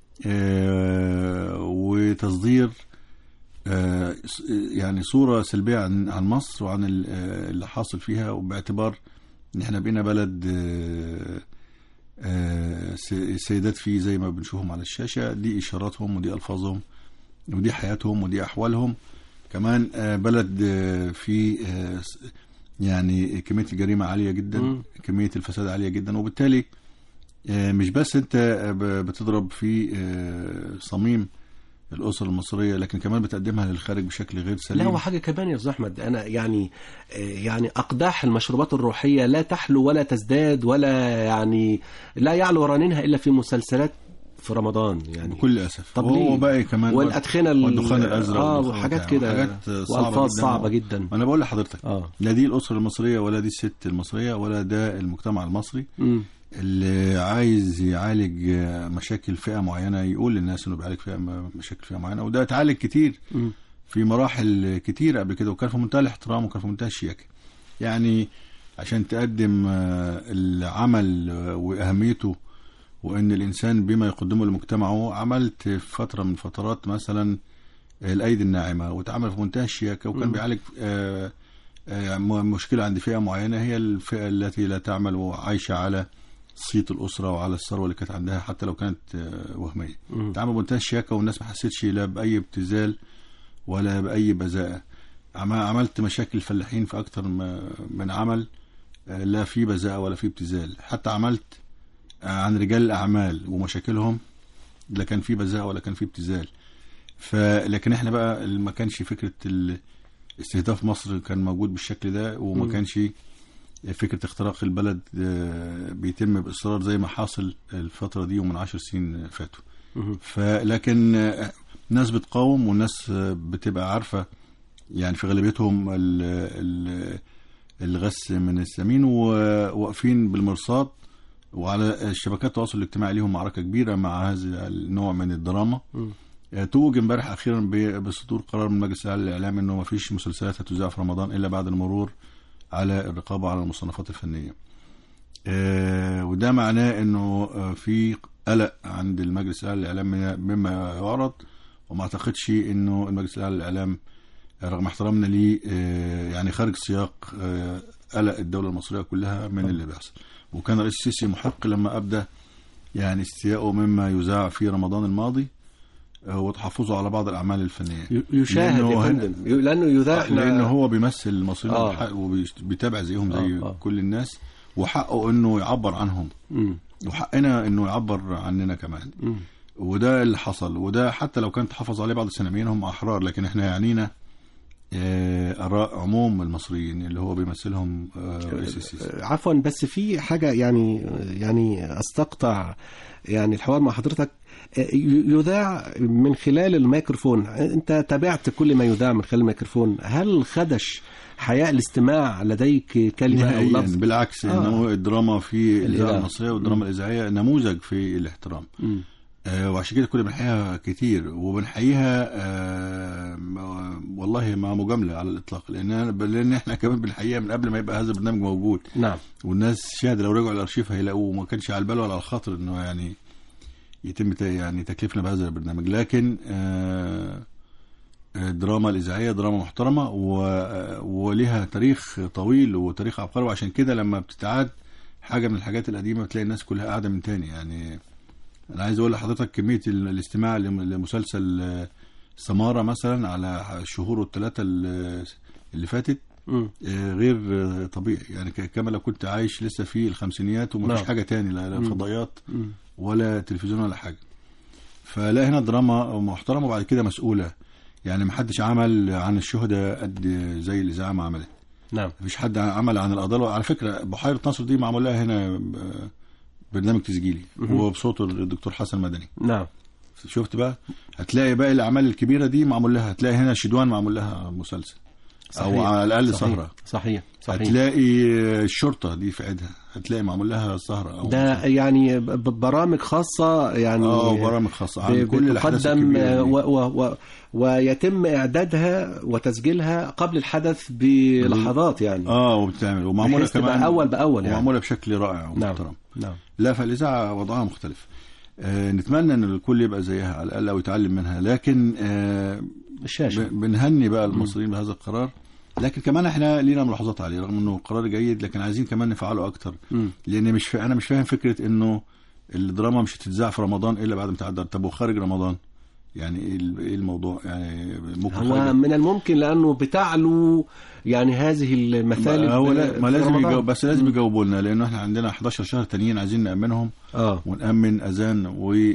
آه، وتصدير آه، س- يعني صورة سلبية عن عن مصر وعن ال- آه، اللي حاصل فيها وباعتبار ان احنا بقينا بلد آه، آه، س- السيدات فيه زي ما بنشوفهم على الشاشة دي إشاراتهم ودي ألفاظهم ودي حياتهم ودي أحوالهم كمان آه، بلد آه، فيه آه، س- يعني كمية الجريمة عالية جدا مم. كمية الفساد عالية جدا وبالتالي آه، مش بس انت آه، ب- بتضرب في آه، صميم الأسرة المصرية لكن كمان بتقدمها للخارج بشكل غير سليم لا وحاجة كمان يا أستاذ أحمد أنا يعني آه، يعني أقداح المشروبات الروحية لا تحلو ولا تزداد ولا يعني لا يعلو رنينها إلا في مسلسلات في رمضان يعني بكل أسف طب وهو ليه؟ باقي كمان والأدخنة ال- والدخان الأزرق آه والدخان وحاجات بتاعه. كده حاجات صعبة وألفاظ جدا. صعبة جدا أنا بقول لحضرتك آه لا دي الأسرة المصرية ولا دي الست المصرية ولا ده المجتمع المصري مم. اللي عايز يعالج مشاكل فئة معينة يقول للناس انه بيعالج فئة مشاكل فئة معينة وده اتعالج كتير مم. في مراحل كتير قبل كده وكان في منتهى الاحترام وكان في منتهى الشياكة يعني عشان تقدم آه، العمل آه، وأهميته وأن الإنسان بما يقدمه لمجتمعه عملت في فترة من فترات مثلا الأيدي الناعمة واتعمل في منتهى الشياكة وكان بيعالج آه، آه، م- مشكلة عند فئة معينة هي الفئة التي لا تعمل وعايشة على صيت الأسرة وعلى الثروة اللي كانت عندها حتى لو كانت آه، وهمية مم. اتعمل بمنتهى الشياكة والناس ما حسيتش لا بأي ابتذال ولا بأي بذاءة عم- عملت مشاكل الفلاحين في أكتر ما- من عمل آه، لا في بذاءة ولا في ابتذال حتى عملت آه، عن رجال الأعمال ومشاكلهم لا كان في بذاءة ولا كان في ابتذال فلكن احنا بقى ما كانش فكرة ال- استهداف مصر كان موجود بالشكل ده وما مم. كانش فكرة اختراق البلد آه، بيتم بإصرار زي ما حاصل الفترة دي ومن عشر سنين فاتوا مم. فلكن آه، ناس بتقاوم والناس آه، بتبقى عارفة يعني في غالبيتهم ال- ال- الغس من السمين وواقفين بالمرصاد وعلى شبكات التواصل الاجتماعي ليهم معركة كبيرة مع هذا النوع من الدراما مم. آه، توج امبارح اخيرا ب- بصدور قرار من مجلس الاعلى للاعلام انه ما فيش مسلسلات هتذاع في رمضان الا بعد المرور على الرقابه على المصنفات الفنيه. آه، وده معناه انه آه، في قلق عند المجلس الاعلى للاعلام من- مما يعرض وما اعتقدش انه المجلس الاعلى للاعلام آه، رغم احترامنا ليه آه، يعني خارج سياق آه، قلق الدوله المصريه كلها من اللي بيحصل. وكان رئيس السيسي محق لما ابدى يعني استياءه مما يذاع في رمضان الماضي آه، وتحفظه على بعض الاعمال الفنيه ي- يشاهد لأنه يا هن- فندم ي- لأنه يذاع لان هو بيمثل المصريين آه. بالحق وبيتابع زيهم زي آه، آه. كل الناس وحقه انه يعبر عنهم مم. وحقنا انه يعبر عننا كمان مم. وده اللي حصل وده حتى لو كان تحافظ عليه بعض السينمائيين هم احرار لكن احنا يعنينا آه، اراء عموم المصريين اللي هو بيمثلهم آه، رئيس السيسي عفوا بس في حاجة يعني يعني استقطع يعني الحوار مع حضرتك ي- يذاع من خلال الميكروفون انت تابعت كل ما يذاع من خلال الميكروفون هل خدش حياء الاستماع لديك كلمة او نهائيا لفظ بالعكس آه. انه الدراما في الاذاعه الإذاعة. المصريه والدراما الاذاعيه نموذج في الاحترام مم. آه، وعشان كده كنا بنحييها كتير وبنحييها آه، م- والله مع مجامله على الاطلاق لان لان احنا كمان بنحييها من قبل ما يبقى هذا البرنامج موجود نعم والناس شاهد لو رجعوا الارشيف هيلاقوه ما كانش على البال ولا على الخاطر انه يعني يتم ت- يعني تكليفنا بهذا البرنامج لكن آه، الدراما الاذاعيه دراما محترمه و- ولها تاريخ طويل وتاريخ عبقري وعشان كده لما بتتعاد حاجه من الحاجات القديمه بتلاقي الناس كلها قاعده من تاني يعني انا عايز اقول لحضرتك كميه ال- الاستماع لم- لمسلسل آه، سماره مثلا على شهوره الثلاثه ال- اللي فاتت مم. آه، غير آه، طبيعي يعني ك- كما لو كنت عايش لسه في الخمسينيات ومفيش نعم. حاجه تاني لا لا مم. فضائيات مم. ولا تلفزيون ولا حاجه فلا هنا دراما محترمه وبعد كده مسؤوله يعني محدش عمل عن الشهداء قد زي الاذاعه ما عملت نعم مفيش حد عمل عن القضايا على فكره بحيره نصر دي معمول لها هنا آه، برنامج تسجيلي وبصوت الدكتور حسن مدني نعم شفت بقى هتلاقي باقي الاعمال الكبيره دي معمول لها هتلاقي هنا شدوان معمول لها مسلسل او على الاقل صحيح. سهره صحيح صحيح هتلاقي الشرطه دي في عيدها هتلاقي معمول لها سهره او ده يعني ب- ب- برامج خاصة يعني اه برامج خاصه عن ب- كل الاحداث بتقدم الكبيره آه، دي. و و و ويتم إعدادها وتسجيلها قبل الحدث بلحظات يعني اه وبتعمل ومعموله بحيث تبقى كمان أول بأول يعني ومعموله بشكل رائع نعم ومحترم نعم لا فالاذاعه وضعها مختلف آه نتمنى ان الكل يبقى زيها على الاقل او يتعلم منها لكن آه الشاشة ب- بنهني بقى المصريين بهذا القرار لكن كمان احنا لينا ملاحظات عليه رغم انه قرار جيد لكن عايزين كمان نفعله اكتر مم. لان مش فا... انا مش فاهم فكره انه الدراما مش هتتذاع في رمضان الا بعد ما تعدى طب وخارج رمضان يعني ايه ال- إيه الموضوع يعني ممكن هو خارج- من الممكن لأنه بتعلو يعني هذه المثالب هو لا ما في لازم رمضان. يجاوب بس لازم يجاوبوا لنا لانه احنا عندنا 11 شهر تانيين عايزين نامنهم اه ونامن اذان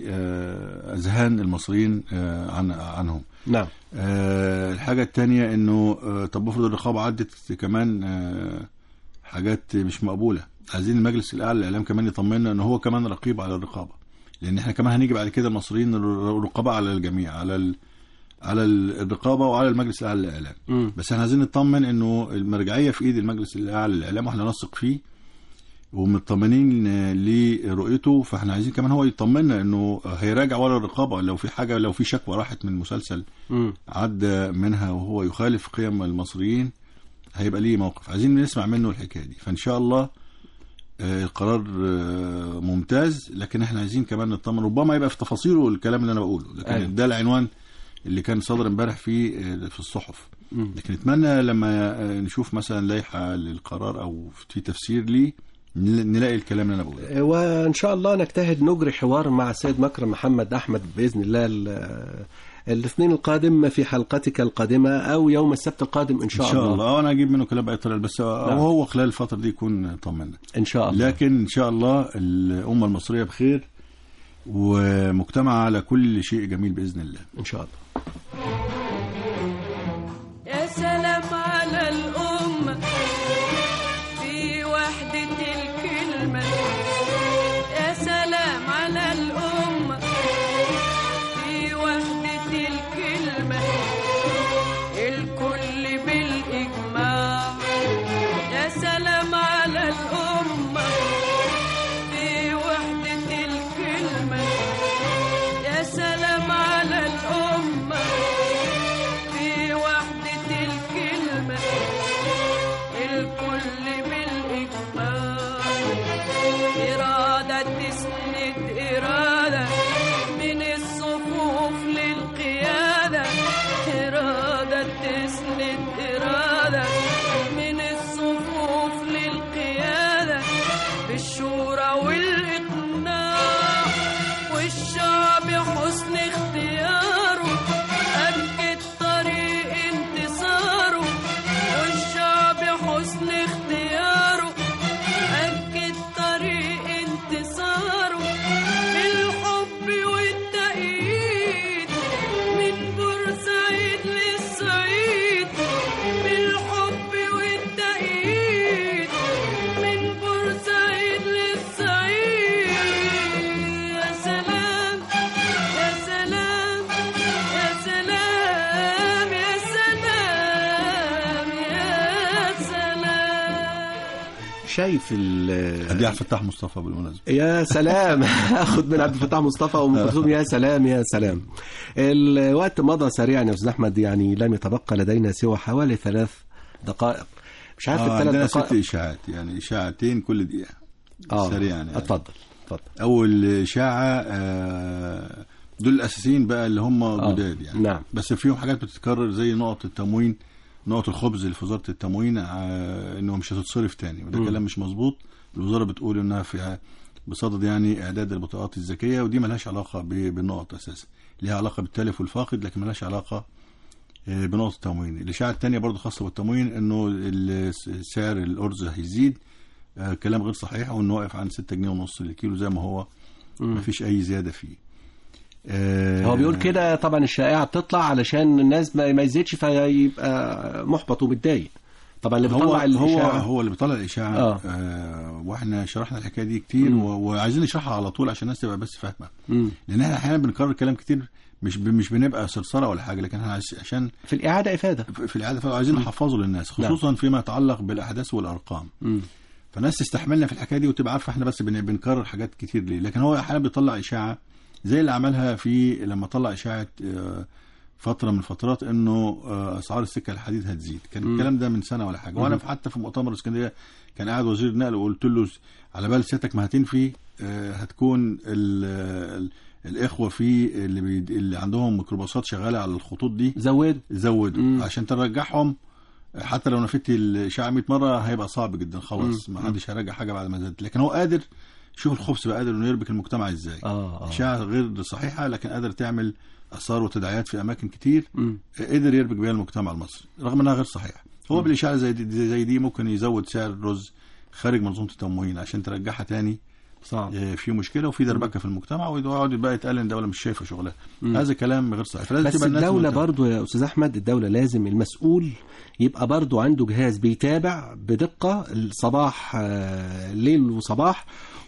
واذهان المصريين آه، عن عنهم نعم آه، الحاجة التانية انه آه، طب افرض الرقابة عدت كمان آه، حاجات مش مقبولة عايزين المجلس الاعلى للاعلام كمان يطمنا ان هو كمان رقيب على الرقابة لان احنا كمان هنيجي بعد كده المصريين الر- رقابة على الجميع على ال... على ال- الرقابة وعلى المجلس الاعلى للاعلام مم. بس احنا عايزين نطمن انه المرجعية في ايد المجلس الاعلى للاعلام واحنا نثق فيه ومطمنين آه، لرؤيته فاحنا عايزين كمان هو يطمنا انه هيراجع ورا الرقابة لو في حاجة لو في شكوى راحت من مسلسل مم. عدى منها وهو يخالف قيم المصريين هيبقى ليه موقف عايزين نسمع منه الحكايه دي فان شاء الله آه، القرار آه، ممتاز لكن احنا عايزين كمان نطمن ربما يبقى في تفاصيله الكلام اللي انا بقوله لكن أيوة. ده العنوان اللي كان صدر امبارح في آه، في الصحف مم. لكن نتمنى لما آه، نشوف مثلا لائحه للقرار او في تفسير ليه نل- نلاقي الكلام اللي انا بقوله وان شاء الله نجتهد نجري حوار مع السيد مكرم محمد احمد باذن الله ال- الاثنين القادم في حلقتك القادمه او يوم السبت القادم ان شاء, ان شاء الله وانا اجيب منه كلام باي طريقه بس نعم. وهو خلال الفتره دي يكون طمنا ان شاء الله لكن ان شاء الله الامه المصريه بخير ومجتمع على كل شيء جميل باذن الله ان شاء الله يا سلام على الأمة في وحدة الكلمة يا سلام على الأمة في وحدة الكلمة الكل بالإجماع يا سلام على الأمة في وحدة الكلمة يا سلام على الأمة في وحدة الكلمة الكل بالإجماع إرادة تسند إرادة من الصفوف للقيادة إرادة تسند إرادة من الصفوف للقيادة بالشورى والإقناع والشعب حسن اختياره أكد طريق انتصاره والشعب حسن اختياره أكد طريق انتصاره بالحب والتأييد من بورسعيد للصعيد بالحب والتأييد من بورسعيد للصعيد يا سلام يا سلام يا سلام يا سلام يا سلام شايف ال دي عبد الفتاح مصطفى بالمناسبه يا سلام اخد من عبد الفتاح مصطفى وام كلثوم يا سلام يا سلام الوقت مضى سريعا يا استاذ احمد يعني لم يتبقى لدينا سوى حوالي ثلاث دقائق مش عارف آه عندنا الثلاث ست دقائق اشاعات يعني اشاعتين كل دقيقه سريعا يعني. اتفضل اتفضل اول اشاعه آه، دول الاساسيين بقى اللي هم جداد يعني نعم. بس فيهم حاجات بتتكرر زي نقط التموين نقط الخبز اللي في وزاره التموين آه، انه مش هتتصرف تاني وده كلام مش مظبوط الوزاره بتقول انها في بصدد يعني اعداد البطاقات الذكيه ودي ملهاش علاقه ب- بالنقط اساسا ليها علاقه بالتلف والفاقد لكن ملهاش علاقه آه، بنقط التموين الاشاعه الثانيه برضو خاصه بالتموين انه ال- سعر الارز هيزيد آه، كلام غير صحيح وانه واقف عن 6 جنيه ونص للكيلو زي ما هو ما فيش اي زياده فيه آه، هو بيقول كده طبعا الشائعه بتطلع علشان الناس ما ما يزيدش فيبقى محبط ومتضايق طبعا اللي هو بيطلع هو الاشاعه هو اللي بيطلع الاشاعه آه. آه. واحنا شرحنا الحكايه دي كتير و... وعايزين نشرحها على طول عشان الناس تبقى بس فاهمه مم. لان احنا احيانا بنكرر كلام كتير مش ب... مش بنبقى سرسره ولا حاجه لكن احنا عايز- عشان في الاعاده افاده في الاعاده فعلا عايزين نحفظه للناس خصوصا فيما يتعلق بالاحداث والارقام مم. فالناس تستحملنا في الحكايه دي وتبقى عارفه احنا بس بن... بنكرر حاجات كتير ليه لكن هو احيانا بيطلع اشاعه زي اللي عملها في لما طلع اشاعه آه، فتره من الفترات انه آه، اسعار السكه الحديد هتزيد كان الكلام ده من سنه ولا حاجه وانا في- حتى في مؤتمر اسكندريه كان قاعد وزير النقل وقلت له على بال سيادتك ما هتنفي آه، هتكون ال... ال... الاخوه في اللي بي... اللي عندهم ميكروباصات شغاله على الخطوط دي زودوا زودوا مم. عشان ترجعهم حتى لو نفيت الاشاعه 100 مره هيبقى صعب جدا خلاص ما حدش هيرجع حاجه بعد ما زادت لكن هو قادر شوف الخبز بقى قادر انه يربك المجتمع ازاي اه اه اشاعه غير صحيحه لكن قادر تعمل اثار وتداعيات في اماكن كتير مم. قدر يربك بيها المجتمع المصري رغم انها غير صحيحه هو بالاشاعه زي دي, زي زي دي ممكن يزود سعر الرز خارج منظومه التموين عشان ترجعها تاني صعب آه، في مشكله وفي دربكه في المجتمع ويقعد بقى يتقال ان الدوله مش شايفه شغلها هذا كلام غير صحيح فلازم بس تبقى الناس الدولة منتبهة. برضو يا أستاذ أحمد الدولة لازم المسؤول يبقى برضو عنده جهاز بيتابع بدقة الصباح آه، ليل وصباح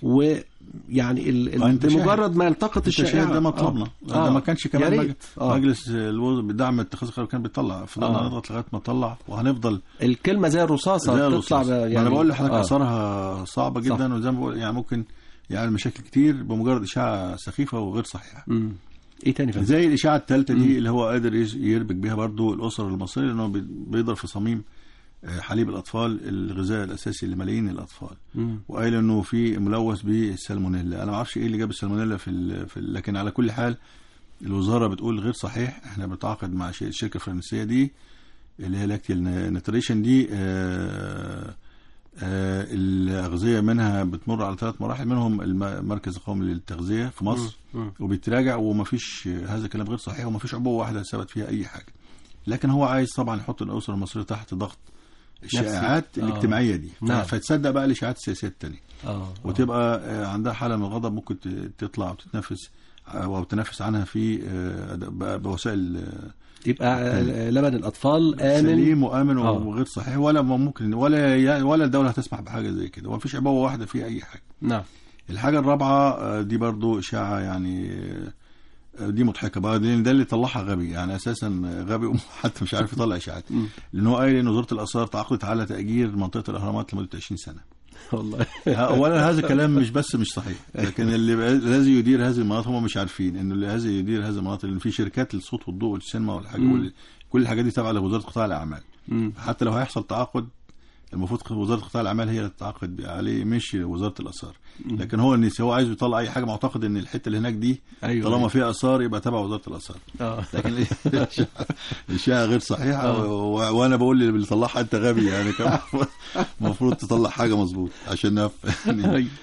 ويعني ال- ال- آه، أنت شاهد. بمجرد ما التقط انت الشائعة شايف ده مطلبنا آه. ده ما كانش يا كمان ريت. مج- آه. مجلس الوزراء بدعم اتخاذ القرار كان بيطلع فضلنا آه. نضغط لغايه ما نطلع وهنفضل الكلمة زي الرصاصة زي بتطلع الرصاص. ب- ما يعني انا بقول لحضرتك آه. اثارها صعبه صح. جدا وزي ما بقول يعني ممكن يعني مشاكل كتير بمجرد اشاعه سخيفه وغير صحيحه مم. ايه تاني فندم؟ زي الاشاعه الثالثه دي اللي هو قادر يس- يربك بيها برضو الاسر المصريه لانه بي- بيضرب في صميم آه، حليب الاطفال الغذاء الاساسي لملايين الاطفال مم. وقايل انه في ملوث بالسالمونيلا انا ما اعرفش ايه اللي جاب السالمونيلا في, ال... في ال... لكن على كل حال الوزاره بتقول غير صحيح احنا بنتعاقد مع ش- الشركه الفرنسيه دي اللي هي لاكتيال نتريشن دي آه آه الاغذيه منها بتمر على ثلاث مراحل منهم الم- المركز القومي للتغذيه في مصر مم. وبيتراجع ومفيش هذا الكلام غير صحيح ومفيش عبوه واحده ثبت فيها اي حاجه لكن هو عايز طبعا يحط الاسره المصريه تحت ضغط الشائعات آه. الاجتماعيه دي نعم. فتصدق بقى الاشاعات السياسيه التانيه اه وتبقى آه، عندها حاله من الغضب ممكن ت- تطلع وتتنفس آه، او تنافس عنها في آه، ب- بوسائل آه، يبقى آه، لبن الأطفال آمن سليم وامن آه. وغير صحيح ولا ممكن ولا ي- ولا الدوله هتسمح بحاجه زي كده وما فيش عبوه واحده فيها اي حاجه نعم الحاجه الرابعه آه، دي برضو اشاعه يعني آه، دي مضحكه بقى لان ده اللي طلعها غبي يعني اساسا غبي وحتى مش عارف يطلع اشاعات لان هو قايل ان وزاره الاثار تعاقدت على تاجير منطقه الاهرامات لمده 20 سنه والله اولا هذا كلام مش بس مش صحيح لكن اللي بقى- الذي يدير هذه المناطق هم مش عارفين انه الذي يدير هذه المناطق لان في شركات للصوت والضوء والسينما والحاجه وال- كل الحاجات دي تابعه لوزاره قطاع الاعمال مم. حتى لو هيحصل تعاقد المفروض وزاره قطاع الاعمال هي اللي تتعاقد عليه مش وزاره الاثار لكن هو الناس هو عايز يطلع اي حاجه معتقد ان الحته اللي هناك دي أيوة. طالما فيها اثار يبقى تبع وزاره الاثار اه لكن الإشاعة- الاشاعه غير صحيحه و- و- وانا بقول اللي طلعها انت غبي يعني كان المفروض تطلع حاجه مظبوط عشان نف يعني أيوة.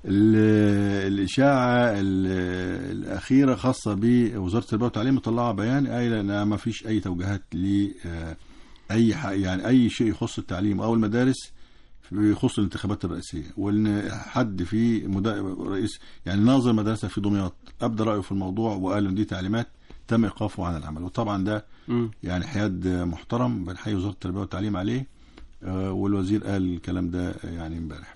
ال- الإشاعة ال- الأخيرة خاصة بوزارة التربية والتعليم مطلعة بيان قايلة إنها ما فيش أي توجيهات ل آه، أي ح- يعني أي شيء يخص التعليم أو المدارس يخص الانتخابات الرئاسية وإن حد في مدا- رئيس يعني ناظر مدرسة في دمياط أبدى رأيه في الموضوع وقال إن دي تعليمات تم إيقافه عن العمل وطبعا ده مم. يعني حياد محترم بنحيي وزارة التربية والتعليم عليه آه، والوزير قال الكلام ده يعني امبارح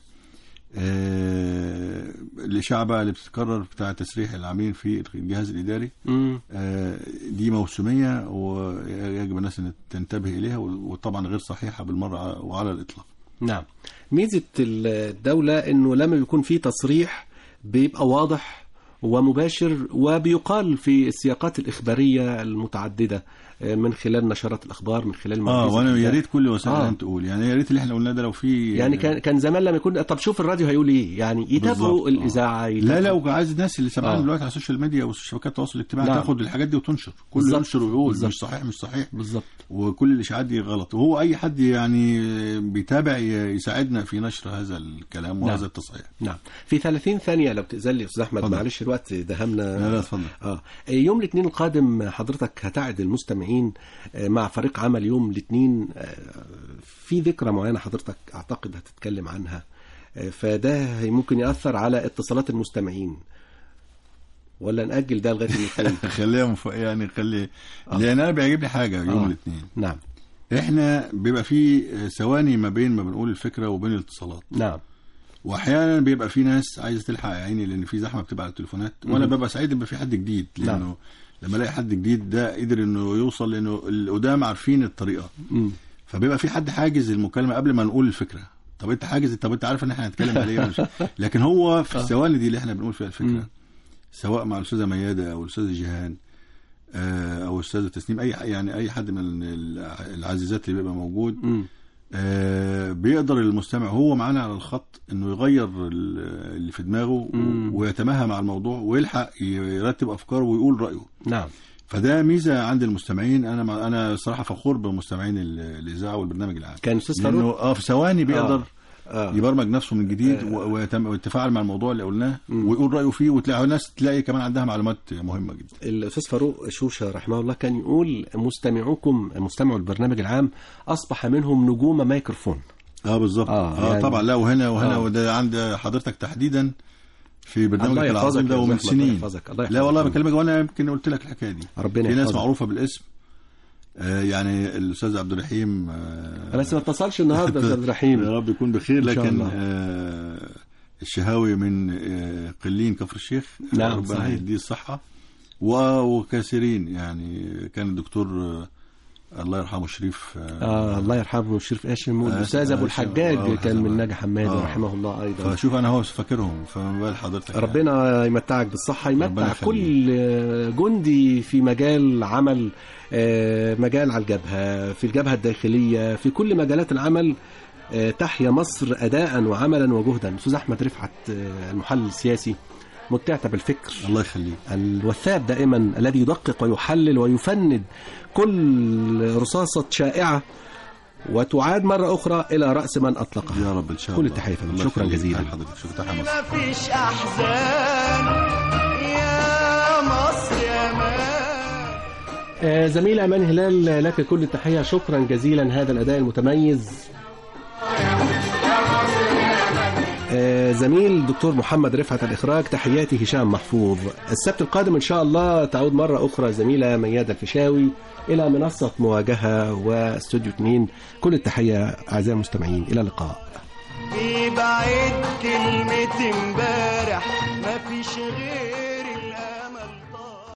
آه، الإشاعة بقى اللي بتتكرر بتاع تسريح العاملين في الجهاز الإداري مم. آه، دي موسمية ويجب الناس أن تنتبه إليها وطبعا غير صحيحة بالمرة وعلى الإطلاق نعم ميزة الدولة انه لما بيكون في تصريح بيبقى واضح ومباشر وبيقال في السياقات الإخبارية المتعددة آه، من خلال نشرات الأخبار من خلال اه مراكز وانا يا الإذاعة. ريت كل وسائل آه. الإعلام تقول يعني يا ريت اللي احنا قلناه ده لو في يعني كان كان زمان لما يكون طب شوف الراديو هيقول ايه يعني يتابعوا بالظبط. الإذاعة لا يتابعوا- لا وعايز الناس اللي سامعين آه. دلوقتي على السوشيال ميديا وشبكات التواصل الاجتماعي نعم. تاخد الحاجات دي وتنشر كل بالظبط. ينشر ويقول بالظبط. مش صحيح مش صحيح بالظبط وكل الاشاعات دي غلط وهو اي حد يعني بيتابع ي- يساعدنا في نشر هذا الكلام وهذا نعم. التصحيح نعم في 30 ثانية لو تأذن لي يا أستاذ أحمد اتفضل. معلش الوقت دهمنا لا لا اتفضل اه يوم الاثنين القادم حضرتك هتعد المستمعين آه، مع فريق عمل يوم الاثنين آه، في ذكرى معينه حضرتك اعتقد هتتكلم عنها آه، فده ممكن ياثر على اتصالات المستمعين ولا ناجل ده لغايه الاثنين خليها مف... يعني خلي لان انا بيعجبني حاجه يوم آه. الاثنين نعم احنا بيبقى في ثواني ما بين ما بنقول الفكره وبين الاتصالات نعم واحيانا بيبقى في ناس عايزه تلحق يا عيني لان في زحمه بتبقى على التليفونات وانا ببقى سعيد ان يبقى في حد جديد لانه لما الاقي حد جديد ده قدر انه يوصل لانه القدام عارفين الطريقه مم. فبيبقى في حد حاجز المكالمه قبل ما نقول الفكره طب انت حاجز طب انت عارف ان احنا هنتكلم عليه ولا مش لكن هو في الثواني دي اللي احنا بنقول فيها الفكره مم. سواء مع الاستاذه مياده او الاستاذ جيهان آه، او الاستاذه تسنيم اي يعني اي حد من الع- العزيزات اللي بيبقى موجود مم. آه، بيقدر المستمع هو معانا على الخط انه يغير ال- اللي في دماغه مم. ويتماهى مع الموضوع ويلحق يرتب افكاره ويقول رايه نعم فده ميزه عند المستمعين انا مع انا صراحه فخور بمستمعين ال- الاذاعه والبرنامج العام كان استاذ لانه فاروق اه في ثواني بيقدر آه. آه. يبرمج نفسه من جديد آه. و- ويتم- ويتفاعل مع الموضوع اللي قلناه مم. ويقول رايه فيه وتلاقي ناس تلاقي كمان عندها معلومات مهمه جدا الاستاذ فاروق شوشه رحمه الله كان يقول مستمعوكم مستمعو البرنامج العام اصبح منهم نجوم ميكروفون اه بالظبط آه، اه, آه يعني- طبعا لا وهنا وهنا آه. وده عند حضرتك تحديدا في الله برنامجك يحفظك العظيم ده يا ومن زحمة، الله سنين يحفظك، الله لا يحفظك. والله بكلمك وانا يمكن قلت لك الحكايه دي ربنا في ناس يحفظك. معروفه بالاسم آه يعني الاستاذ عبد الرحيم آه بس ما اتصلش النهارده يا استاذ يا رحيم رب يكون بخير إن شاء لكن الله. آه الشهاوي من آه قلين كفر الشيخ نعم، ربنا صحيح. يديه الصحة و- وكثيرين يعني كان الدكتور آه الله يرحمه شريف آه آه الله يرحمه الشريف هاشم آه، والاستاذ ابو آه، الحجاج آه، كان من آه. ناجي حماد آه. رحمه الله ايضا فشوف انا هو فاكرهم فما بال حضرتك يعني. ربنا يمتعك بالصحة ربنا يمتع يخليك. كل جندي في مجال عمل آه، مجال على الجبهة في الجبهة الداخلية في كل مجالات العمل آه، تحيا مصر أداء وعملا وجهدا أستاذ أحمد رفعت آه، المحلل السياسي متعت بالفكر الله يخليك الوثاب دائما الذي يدقق ويحلل ويفند كل رصاصة شائعة وتعاد مرة أخرى إلى رأس من أطلقها يا رب ان شاء كل الله التحية يا فندم. الله شكراً يخليك. جزيلاً. تحية حضرتك شكرا تحية مصر مفيش احزان يا مصر يا مان آه، زميل امان هلال لك كل التحيه شكرا جزيلا هذا الاداء المتميز آه، زميل دكتور محمد رفعت الاخراج تحياتي هشام محفوظ السبت القادم ان شاء الله تعود مره اخرى زميله ميادة الفيشاوي الى منصه مواجهه واستوديو 2 كل التحيه اعزائي المستمعين الى اللقاء يبعد كلمة امبارح مفيش غير